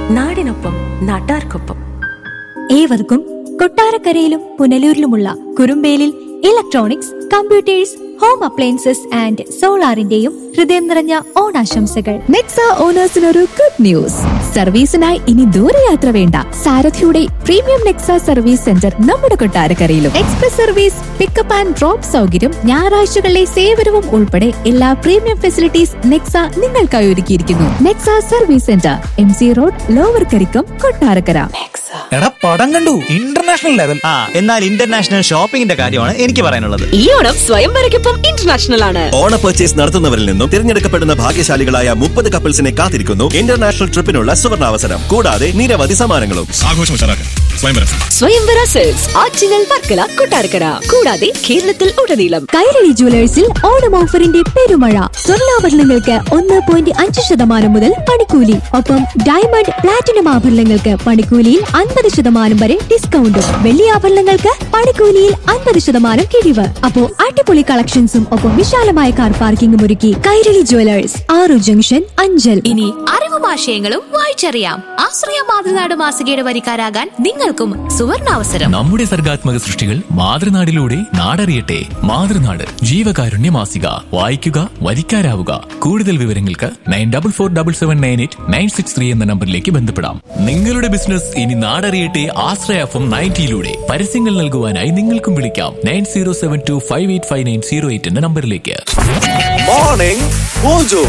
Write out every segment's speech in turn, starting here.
നാടിനൊപ്പം നാട്ടാർക്കൊപ്പം ഏവർക്കും കൊട്ടാരക്കരയിലും പുനലൂരിലുമുള്ള കുറുമ്പേലിൽ electronics computers home appliances and സോളാറിന്റെയും ഹൃദയം നിറഞ്ഞ ഓണാശംസകൾ നെക്സ ഓണേഴ്സിനൊരു ഗുഡ് ന്യൂസ് സർവീസിനായി ഇനി ദൂരയാത്ര വേണ്ട സാരഥിയുടെ പ്രീമിയം നെക്സ സർവീസ് സെന്റർ നമ്മുടെ കൊട്ടാരക്കരയിലും express service pickup and drop സൗകര്യം ഞായറാഴ്ചകളിലെ സേവനവും ഉൾപ്പെടെ എല്ലാ പ്രീമിയം ഫെസിലിറ്റീസ് നെക്സ നിങ്ങൾക്കായി ഒരുക്കിയിരിക്കുന്നു Nexa service centre M C road lower Karikkam Kottarakkara എടാ പടം കണ്ടു ഇന്റർനാഷണൽ ലെവൽ ആ എന്നാൽ ഇന്റർനാഷണൽ ഷോപ്പിംഗിന്റെ കാര്യമാണ് എനിക്ക് പറയാനുള്ളത് ഈ ഓണം സ്വയംവരയ്ക്കൊപ്പം ഇന്റർനാഷണൽ ആണ് ഓണ പർച്ചേസ് നടത്തുന്നവരിൽ നിന്നും തിരഞ്ഞെടുക്കപ്പെടുന്ന ഭാഗ്യശാലികളായ മുപ്പത് കപ്പിൾസിനെ കാത്തിരിക്കുന്നു ഇന്റർനാഷണൽ ട്രിപ്പിനുള്ള സുവർണാവസരം കൂടാതെ നിരവധി സമ്മാനങ്ങളും ആഘോഷം ഉഷാറാക്കാൻ സ്വയംവരം സ്വയംവര സെൽസ് ആറ്റിങ്ങൽ വർക്കല കൊട്ടാരക്കര കൂടാതെ കേരളത്തിൽ ഉടനീളം കൈരളി ജുവലേഴ്സിൽ ഓണം ഓഫറിന്റെ പെരുമഴ സ്വർണ്ണാഭരണങ്ങൾക്ക് ഒന്ന് പോയിന്റ് അഞ്ച് ശതമാനം മുതൽ പണിക്കൂലി ഒപ്പം ഡയമണ്ട് പ്ലാറ്റിനം ആഭരണങ്ങൾക്ക് പണിക്കൂലിയിൽ അൻപത് ശതമാനം വരെ ഡിസ്കൗണ്ടും വെള്ളി ആഭരണങ്ങൾക്ക് പണിക്കൂലിയിൽ അൻപത് ശതമാനം കിഴിവ് അപ്പോ അടിപൊളി കളക്ഷൻസും ഒപ്പം വിശാലമായ കാർ പാർക്കിംഗും ഒരുക്കി കൈരളി ജുവലേഴ്സ് ആറു ജംഗ്ഷൻ അഞ്ചൽ ഇനി അറിവും ആശയങ്ങളും വായിച്ചറിയാം ആശ്രയ മാതൃനാട് മാസികയുടെ വരിക്കാരാകാൻ നിങ്ങൾക്കും സുവർണാവസരം നമ്മുടെ സർഗാത്മക സൃഷ്ടികൾ മാതൃനാടിലൂടെ നാടറിയട്ടെ മാതൃനാട് ജീവകാരുണ്യ മാസിക വായിക്കുക വരിക്കാരാവുക കൂടുതൽ വിവരങ്ങൾക്ക് nine double four double seven nine eight nine six three എന്ന നമ്പറിലേക്ക് ബന്ധപ്പെടാം നിങ്ങളുടെ ബിസിനസ് ഇനി നാടറിയട്ടെ ആശ്രയ എഫ് എം നയൻറ്റിയിലൂടെ പരസ്യങ്ങൾ നൽകുവാനായി നിങ്ങൾക്കും വിളിക്കാം nine zero seven two five eight five nine zero eight എന്ന നമ്പറിലേക്ക് morning mojo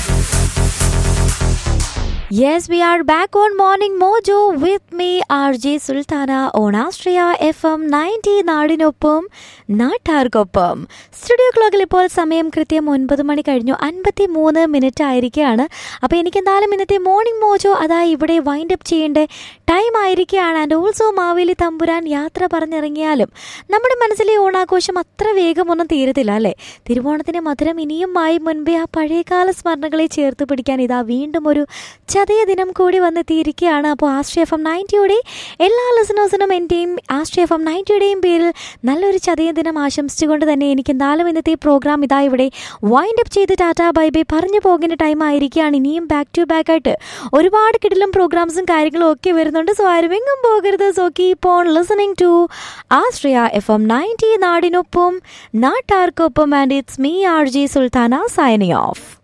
Yes, we are back on Morning Mojo with me, RJ Sultana, on Astria FM 90 നാടിനൊപ്പം നാട്ടാർക്കൊപ്പം സ്റ്റുഡിയോ ക്ലോക്കിൽ ഇപ്പോൾ സമയം കൃത്യം ഒൻപത് മണി കഴിഞ്ഞു അൻപത്തി മൂന്ന് മിനിറ്റ് ആയിരിക്കുകയാണ് അപ്പോൾ എനിക്ക് എന്തായാലും ഇന്നത്തെ മോർണിംഗ് മോജോ അതാ ഇവിടെ വൈൻഡ് അപ്പ് ചെയ്യേണ്ട ടൈം ആയിരിക്കുകയാണ് ആൻഡ് ഓൾസോ മാവേലി തമ്പുരാൻ യാത്ര പറഞ്ഞിറങ്ങിയാലും നമ്മുടെ മനസ്സിലെ ഓണാഘോഷം അത്ര വേഗമൊന്നും തീരത്തില്ല അല്ലേ തിരുവോണത്തിന് മധുരം ഇനിയും ആയി മുൻപേ ആ പഴയകാല സ്മരണകളെ ചേർത്ത് പിടിക്കാൻ ഇതാ വീണ്ടും ഒരു ചതയ ദിനം കൂടി വന്നെത്തിയിരിക്കുകയാണ് അപ്പോൾ ആസ്ട്രി എഫ് എം നയൻറ്റിയുടെ എല്ലാ ലിസണേഴ്സിനും എൻ്റെയും ആസ്ട്രി എഫ് എം നയൻറ്റിയുടെയും പേരിൽ നല്ലൊരു ചതയ ദിനം ആശംസിച്ചുകൊണ്ട് തന്നെ എനിക്ക് എന്തായാലും ഇന്നത്തെ പ്രോഗ്രാം ഇതാ ഇവിടെ വൈൻഡ് അപ്പ് ചെയ്ത് ടാറ്റ ബൈ ബൈ പറഞ്ഞു പോകുന്ന ടൈം ആയിരിക്കുകയാണ് ഇനിയും ബാക്ക് ടു ബാക്ക് ആയിട്ട് ഒരുപാട് കിടിലും പ്രോഗ്രാംസും കാര്യങ്ങളും ഒക്കെ വരുന്നുണ്ട് സോ ആരും എങ്ങും പോകരുത് so keep on listening to Astria F M ninety നാടിനൊപ്പം നാട്ടാർക്കൊപ്പം and it's me R G Sultana signing of